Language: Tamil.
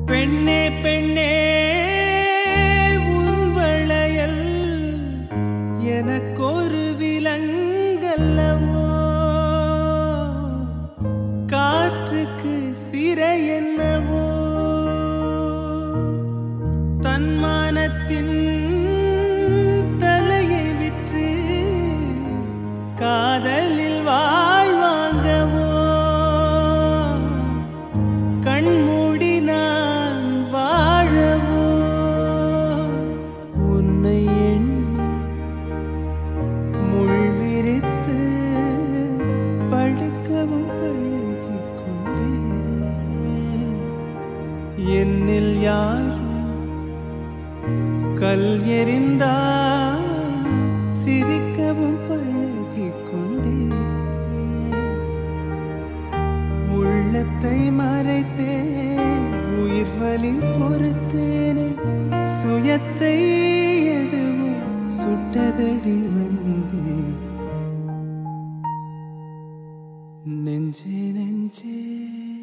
பெண்ணே பெண்ணே உன் வளையல் எனக்கொரு விலங்கல்லவோ காற்றுக்கு சிறை என்னவோ தன்மானத்தின் தலையை விற்று காதலில் வாழ்வாங்கவோ கண்மூடி நான் வாழவோ உன்னை எண்ணி முள் விரித்து படுக்கவும் பழகிக் கொண்டேன் என்னில் யாரும் கல் எறிந்தால் சிரிக்கவும் பழகிக் கொண்டேன் உள்ளத்தை மறைத்தேன் உயிர் வலி பொறுத்தேனே சுயத்தை எதுவும் சுட்டதடி வந்தேன் நெஞ்சே நெஞ்சே